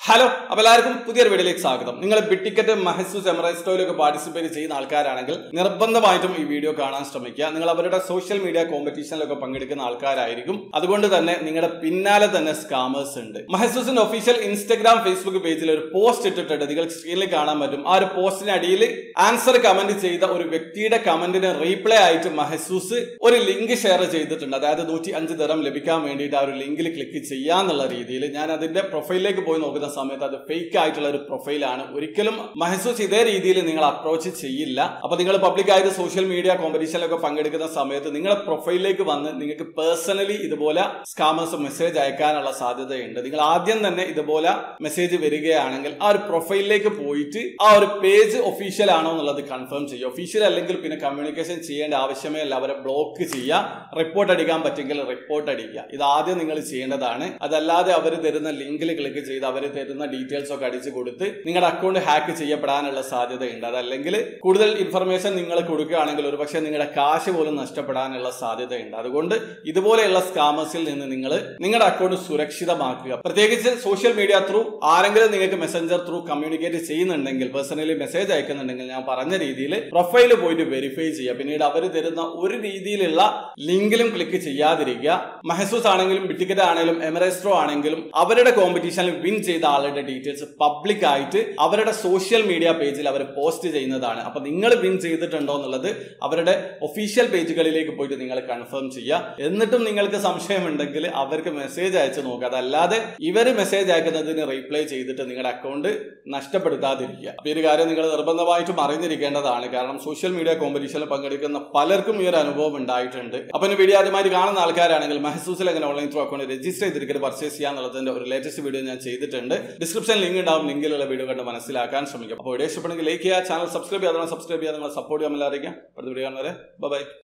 hello അപ്പൊ എല്ലാവർക്കും പുതിയൊരു വീഡിയോയിലേക്ക് സ്വാഗതം നിങ്ങൾ ബിട്ടിക്കറ്റ് മഹസൂസ് എമറൈസ്റ്റോയിലൊക്കെ പാർട്ടിസിപ്പേറ്റ് ചെയ്യുന്ന ആൾക്കാരാണെങ്കിൽ നിർബന്ധമായിട്ടും ഈ വീഡിയോ കാണാൻ ശ്രമിക്കുക നിങ്ങൾ അവരുടെ സോഷ്യൽ മീഡിയ കോമ്പറ്റീഷനിലൊക്കെ പങ്കെടുക്കുന്ന ആൾക്കാരായിരിക്കും അതുകൊണ്ട് തന്നെ നിങ്ങളുടെ പിന്നാലെ തന്നെ സ്കാമേഴ്സ് ഉണ്ട് മഹസൂസിന്റെ ഒഫീഷ്യൽ ഇൻസ്റ്റഗ്രാം ഫേസ്ബുക്ക് പേജിൽ ഒരു പോസ്റ്റ് ഇട്ടിട്ടുണ്ട് നിങ്ങൾ സ്ക്രീനിൽ കാണാൻ പറ്റും ആ ഒരു പോസ്റ്റിന് അടിയിൽ ആൻസർ കമന്റ് ചെയ്ത ഒരു വ്യക്തിയുടെ കമന്റിന് റീപ്ലൈ ആയിട്ട് മഹസൂസ് ഒരു ലിങ്ക് ഷെയർ ചെയ്തിട്ടുണ്ട് അതായത് നൂറ്റി അഞ്ച് തരം ലഭിക്കാൻ വേണ്ടിയിട്ട് ആ ഒരു ലിങ്കിൽ ക്ലിക്ക് ചെയ്യാന്നുള്ള രീതിയിൽ ഞാൻ അതിന്റെ പ്രൊഫൈലിലേക്ക് പോയി നോക്കുന്ന സമയത്ത് അത് ഫേക്ക് ആയിട്ടുള്ള ഒരു പ്രൊഫൈലാണ് ഒരിക്കലും മഹസൂസ് ഇതേ രീതിയിൽ നിങ്ങൾ അപ്രോച്ച് ചെയ്യില്ല അപ്പൊ നിങ്ങൾ പബ്ലിക് ആയിട്ട് സോഷ്യൽ മീഡിയ കോമ്പറ്റീഷനിലൊക്കെ പങ്കെടുക്കുന്ന സമയത്ത് നിങ്ങളുടെ പ്രൊഫൈലിലേക്ക് വന്ന് നിങ്ങൾക്ക് പേഴ്സണലി ഇതുപോലെ സ്കാമേഴ്സ് മെസ്സേജ് അയക്കാനുള്ള സാധ്യതയുണ്ട് നിങ്ങൾ ആദ്യം തന്നെ ഇതുപോലെ മെസ്സേജ് വരികയാണെങ്കിൽ ആ ഒരു പ്രൊഫൈലിലേക്ക് പോയിട്ട് ആ ഒരു പേജ് ഒഫീഷ്യൽ ആണോ എന്നുള്ളത് കൺഫേം ചെയ്യുക ഒഫീഷ്യൽ അല്ലെങ്കിൽ പിന്നെ കമ്മ്യൂണിക്കേഷൻ ചെയ്യേണ്ട ആവശ്യമേ അല്ല അവരെ ബ്ലോക്ക് ചെയ്യുക റിപ്പോർട്ട് അടിക്കാൻ പറ്റുമെങ്കിൽ റിപ്പോർട്ട് അടിക്കുക ഇത് ആദ്യം നിങ്ങൾ ചെയ്യേണ്ടതാണ് അതല്ലാതെ അവർ തരുന്ന ലിങ്കിൽ ക്ലിക്ക് ചെയ്ത് അവർ തരുന്ന ഡീറ്റെയിൽസ് ഒക്കെ അടിച്ചു കൊടുത്ത് നിങ്ങളുടെ അക്കൗണ്ട് ഹാക്ക് ചെയ്യപ്പെടാനുള്ള സാധ്യതയുണ്ട് അതല്ലെങ്കിൽ കൂടുതൽ ഇൻഫർമേഷൻ നിങ്ങൾ കൊടുക്കുകയാണെങ്കിൽ ഒരുപക്ഷെ നിങ്ങളുടെ കാശ് പോലും നഷ്ടപ്പെടാനുള്ള സാധ്യതയുണ്ട് അതുകൊണ്ട് ഇതുപോലെയുള്ള സ്കാമേഴ്സിൽ നിന്ന് നിങ്ങൾ നിങ്ങളുടെ അക്കൗണ്ട് സുരക്ഷിതമാക്കുക പ്രത്യേകിച്ച് സോഷ്യൽ മീഡിയ ത്രൂ ആരെങ്കിലും നിങ്ങൾക്ക് മെസ്സഞ്ചർ ത്രൂ കമ്മ്യൂണിക്കേറ്റ് ചെയ്യുന്നുണ്ടെങ്കിൽ പേഴ്സണലി മെസ്സേജ് അയക്കുന്നുണ്ടെങ്കിൽ ഞാൻ പറഞ്ഞ രീതിയിൽ പ്രൊഫൈല് പോയിട്ട് വെരിഫൈ ചെയ്യുക പിന്നീട് അവർ തരുന്ന ഒരു രീതിയിലുള്ള ലിങ്കിലും ക്ലിക്ക് ചെയ്യാതിരിക്കുക മഹസൂസ് ആണെങ്കിലും ബിറ്റിക്കറ്റ് ആണെങ്കിലും എമറേസ്ട്രോ ആണെങ്കിലും അവരുടെ കോമ്പറ്റീഷനിൽ വിൻ ചെയ്ത ആളുടെ ഡീറ്റെയിൽസ് പബ്ലിക് ആയിട്ട് അവരുടെ സോഷ്യൽ മീഡിയ പേജിൽ അവർ പോസ്റ്റ് ചെയ്യുന്നതാണ് അപ്പൊ നിങ്ങൾ വിൻ ചെയ്തിട്ടുണ്ടോ എന്നുള്ളത് അവരുടെ ഒഫീഷ്യൽ പേജുകളിലേക്ക് പോയിട്ട് നിങ്ങൾ കൺഫേം ചെയ്യുക എന്നിട്ടും നിങ്ങൾക്ക് സംശയമുണ്ടെങ്കിൽ അവർക്ക് മെസ്സേജ് അയച്ചു നോക്കുക അതല്ലാതെ ഇവർ മെസ്സേജ് അയക്കുന്നതിന് റീപ്ലൈ ചെയ്തിട്ട് നിങ്ങളുടെ അക്കൗണ്ട് നഷ്ടപ്പെടുത്താതിരിക്കുക അപ്പൊ ഈ ഒരു കാര്യം നിങ്ങൾ നിർബന്ധമായിട്ടും അറിഞ്ഞിരിക്കേണ്ടതാണ് കാരണം സോഷ്യൽ മീഡിയ കോമ്പറ്റീഷനിൽ പങ്കെടുക്കുന്ന പലർക്കും ഈ ഒരു അനുഭവം ഉണ്ടായിട്ടുണ്ട് അപ്പൊ ഇനി വീഡിയോ ആദ്യമായിട്ട് കാണുന്ന ആൾക്കാരാണെങ്കിൽ മഹസൂസിൽ എങ്ങനെ ഓൺലൈൻ ത്രൂ അക്കൗണ്ട് രജിസ്റ്റർ ചെയ്തിരിക്കുന്നത് പർച്ചേസ് ചെയ്യാന്നുള്ളതിന്റെ ഒരു ലേറ്റസ്റ്റ് വീഡിയോ ഞാൻ ചെയ്തിട്ടുണ്ട് ഡിസ്ക്രിപ്ഷൻ ലിങ്ക് ഉണ്ടാവും ലിങ്കിലുള്ള വീഡിയോ കണ്ട് മനസ്സിലാക്കാൻ ശ്രമിക്കും അപ്പോൾ വീഡിയോ ഇഷ്ടപ്പെടുമെങ്കിൽ ലൈക്ക് ചെയ്യുക ചാനൽ സബ്സ്ക്രൈബ് ചെയ്യാതെ സബ്സ്ക്രൈബ് ചെയ്യാതെ നിങ്ങൾ സപ്പോർട്ട് ചെയ്യാൻ അറിയിക്കാം അടുത്ത വീഡിയോ കാണുന്നവരെ ബൈ